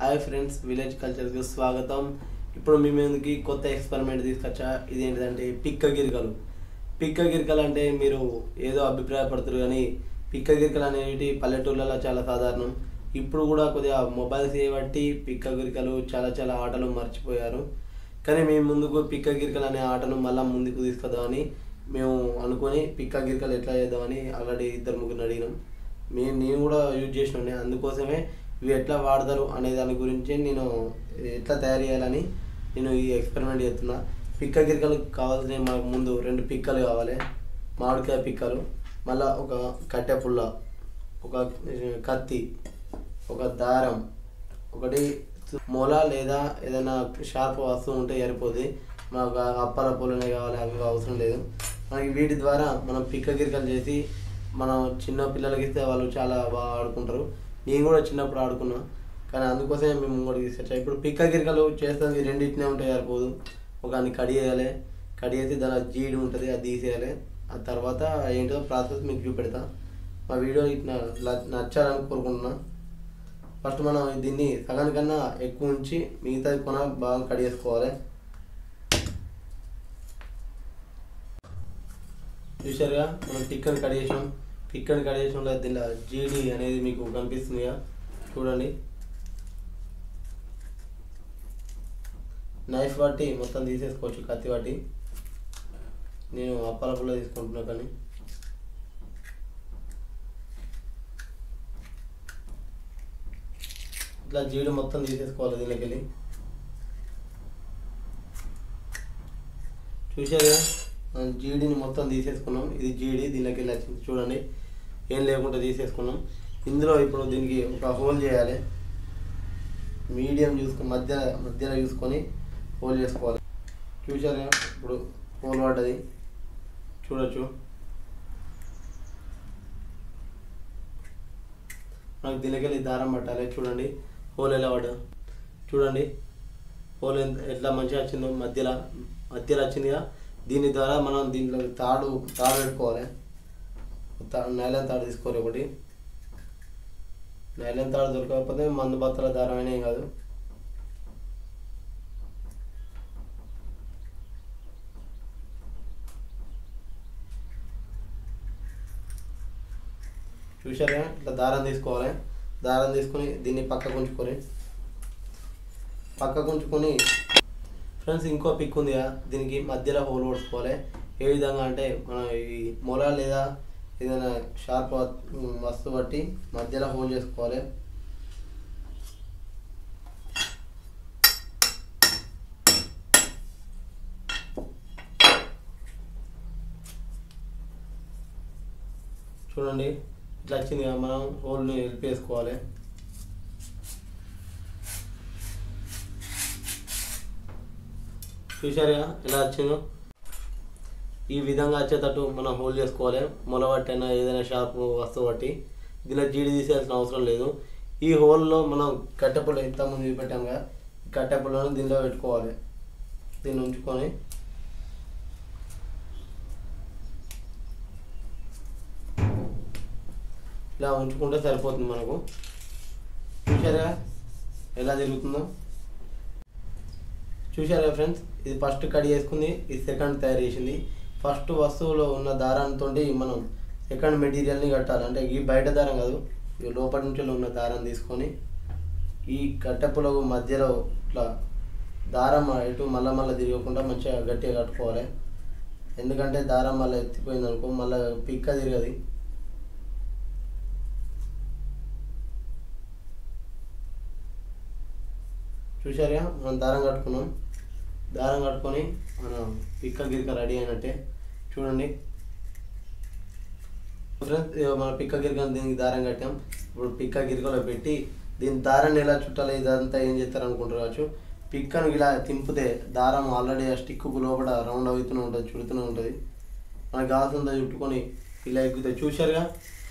hi friends village కల్చర్కి స్వాగతం ఇప్పుడు మీ మీదకి కొత్త ఎక్స్పెరిమెంట్ తీసుకొచ్చా ఇదేంటిదంటే పిక్క గిరికలు పిక్క గిరికలు అంటే మీరు ఏదో అభిప్రాయపడుతున్నారు కానీ పిక్క గిరికలు అనేవి పల్లెటూళ్ళలో చాలా సాధారణం ఇప్పుడు కూడా కొద్దిగా మొబైల్స్ చేయబట్టి పిక్క గిరికలు చాలా చాలా ఆటలు మర్చిపోయారు కానీ మేము ముందుకు పిక్క గిరికలు అనే ఆటను మళ్ళీ ముందుకు తీసుకొద్దామని మేము అనుకొని పిక్క గిరికలు ఎట్లా చేద్దామని ఆల్రెడీ ఇద్దరు ముగ్గురు అడిగినాం మేము నేను కూడా యూజ్ చేసిన అందుకోసమే ఇవి ఎట్లా వాడతారు అనే దాని గురించి నేను ఎట్లా తయారు చేయాలని నేను ఈ ఎక్స్పెరిమెంట్ చేస్తున్నా పిక్క గిరికలకు కావాల్సిన మనకు ముందు రెండు పిక్కలు కావాలి మామిడికాయ పిక్కలు మళ్ళా ఒక కట్టె పుల్ల ఒక కత్తి ఒక దారం ఒకటి మొల లేదా ఏదైనా షార్ప్ వస్తువు ఉంటే సరిపోద్ది మాకు ఆ అప్పల పూలనే కావాలి అవి అవసరం లేదు మనకి వీటి ద్వారా మనం పిక్క గిరికలు చేసి మనం చిన్న పిల్లలకి ఇస్తే వాళ్ళు చాలా బాగా ఆడుకుంటారు నేను కూడా చిన్నప్పుడు ఆడుకున్నా కానీ అందుకోసమే మేము ముంగడు తీసుకొచ్చా ఇప్పుడు పిక్క గిరికలు చేస్తుంది రెండింటినే ఉంటాయి సరిపోదు ఒక దాన్ని కడిగేయాలి కడిగేసి దాని జీడి ఉంటుంది అది తీసేయాలి ఆ తర్వాత ఏంటో ప్రాసెస్ మీకు చూపెడతా మా వీడియో ఇట్లా ల- నచ్చాలని కోరుకుంటున్నా ఫస్ట్ మనం దీన్ని సగానికన్నా ఎక్కువ ఉంచి మిగతా కొన బాగా కడిగేసుకోవాలి చూసారుగా మనం టిక్కని కడిగేసాం టిక్కని కడిగేసిన దీనిలో జీడి అనేది మీకు కనిపిస్తుందిగా చూడండి నైఫ్ బట్టి మొత్తం తీసేసుకోవచ్చు కత్తి బట్టి నేను అప్పాల పుల్ల తీసుకుంటున్నా కానీ ఇట్లా జీడి మొత్తం తీసేసుకోవాలి దీనికి వెళ్ళి చూసారుగా మనం జీడిని మొత్తం తీసేసుకున్నాం ఇది జీడి దీనికి వెళ్ళి వచ్చింది చూడండి ఏం లేకుండా తీసేసుకున్నాం ఇందులో ఇప్పుడు దీనికి ఒక హోల్ చేయాలి మీడియం చూసుకుని మధ్య మధ్యలో చూసుకొని హోల్ చేసుకోవాలి చూసారుగా ఇప్పుడు హోల్ పడ్డది చూడొచ్చు మనకు దీనికి వెళ్ళి దారం పట్టాలి చూడండి హోల్ ఎలా పడ్డా చూడండి హోల్ ఎంత ఎట్లా మంచిగా వచ్చిందో మధ్యలో మధ్యలో వచ్చిందిగా దీని ద్వారా మనం దీంట్లో తాడు తాడు పెట్టుకోవాలి తా- నైలాన్ తాడు తీసుకోవాలి ఒకటి నైలాన్ తాడు దొరకకపోతే మందు బత్తల దారం అయినా ఏం కాదు చూసారా ఇట్లా దారం తీసుకోవాలి దారం తీసుకొని దీన్ని పక్కకు ఉంచుకొని పక్కకు ఉంచుకొని ఫ్రెండ్స్ ఇంకో పిక్ ఉంది కదా దీనికి మధ్యలో హోల్ పొడుచుకోవాలి ఏ విధంగా అంటే మనం ఈ మొల లేదా ఏదైనా షార్ప్ వస్తువు బట్టి మధ్యలో హోల్ చేసుకోవాలి చూడండి ఇట్లా వచ్చింది కదా మనం హోల్ని వెళ్ళిపేసుకోవాలి చూసారుగా ఎలా వచ్చిందో ఈ విధంగా వచ్చేటట్టు మనం హోల్డ్ చేసుకోవాలి మొల బట్టి అయినా ఏదైనా షార్ప్ వస్తువు బట్టి దీనిలో జీడి తీసేయాల్సిన అవసరం లేదు ఈ హోల్లో మనం కట్టెపుల్ల ఇంతకుముందు చూపెట్టాం కదా ఈ కట్టెపుల్లను దీనిలో పెట్టుకోవాలి దీన్ని ఉంచుకొని ఇలా ఉంచుకుంటే సరిపోతుంది మనకు చూసారా ఎలా తిరుగుతుందో చూసారా ఫ్రెండ్స్ ఇది ఫస్ట్ కట్ చేసుకుంది ఇది సెకండ్ తయారు చేసింది ఫస్ట్ వస్తువులో ఉన్న దారంతో మనం సెకండ్ మెటీరియల్ని కట్టాలి అంటే ఈ బయట దారం కాదు ఈ లోపల నుంచి ఉన్న దారం తీసుకొని ఈ కట్టెపులకు మధ్యలో ఇట్లా దారం ఎటు మళ్ళా మళ్ళీ తిరగకుండా మంచిగా గట్టిగా కట్టుకోవాలి ఎందుకంటే దారం మళ్ళీ ఎత్తిపోయింది అనుకో మళ్ళీ పిక్క తిరగది చూసారుగా మనం దారం కట్టుకున్నాం దారం కట్టుకొని మనం పిక్క గిరిక రెడీ అయినట్టే చూడండి ఫ్రెండ్స్ ఇదిగో మన పిక్క గిరిక దీనికి దారం కట్టాం ఇప్పుడు పిక్క గిరికలో పెట్టి దీని దారాన్ని ఎలా చుట్టాలి ఇదంతా ఏం చేస్తారు అనుకుంటారు కావచ్చు పిక్కను ఇలా తింపితే దారం ఆల్రెడీ ఆ స్టిక్కు లోపల రౌండ్ అవుతూనే ఉంటుంది చుడుతూనే ఉంటుంది మనకు కావాల్సినంత చుట్టుకొని ఇలా ఎగ్గుతాయి చూశారుగా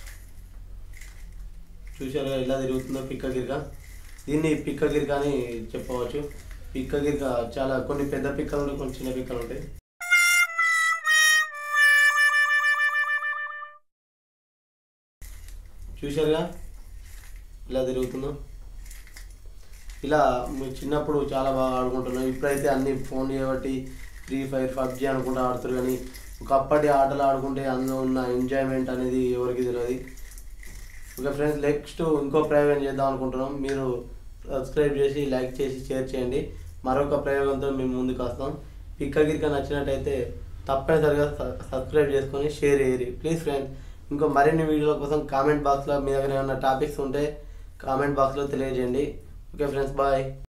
చూశారుగా ఇలా తిరుగుతుందో పిక్క గిరిక దీన్ని పిక్క గిరిక అని చెప్పవచ్చు పిక్క గిరిక చాలా కొన్ని పెద్ద పిక్కలు ఉంటాయి కొన్ని చిన్న పిక్కలు ఉంటాయి చూశారుగా ఇలా తిరుగుతుందో ఇలా మీరు చిన్నప్పుడు చాలా బాగా ఆడుకుంటున్నాం ఇప్పుడైతే అన్ని ఫోన్ చేయబట్టి ఫ్రీ ఫైర్ పబ్జి అనుకుంటూ ఆడుతారు కానీ ఒకప్పటి ఆటలు ఆడుకుంటే అందులో ఉన్న ఎంజాయ్మెంట్ అనేది ఎవరికి తెలియదు ఓకే ఫ్రెండ్స్ నెక్స్ట్ ఇంకో ప్రయోగం చేద్దాం అనుకుంటున్నాం మీరు సబ్స్క్రైబ్ చేసి లైక్ చేసి షేర్ చేయండి మరొక ప్రయోగంతో మేము ముందుకు వస్తాం పిక్క గిరిక నచ్చినట్టయితే తప్పనిసరిగా స- సబ్స్క్రైబ్ చేసుకొని షేర్ చేయరు ప్లీజ్ ఫ్రెండ్స్ ఇంకో మరిన్ని వీడియోల కోసం కామెంట్ బాక్స్లో మీ దగ్గర ఏమైనా టాపిక్స్ ఉంటే కామెంట్ బాక్స్లో తెలియజేయండి ఓకే ఫ్రెండ్స్ బాయ్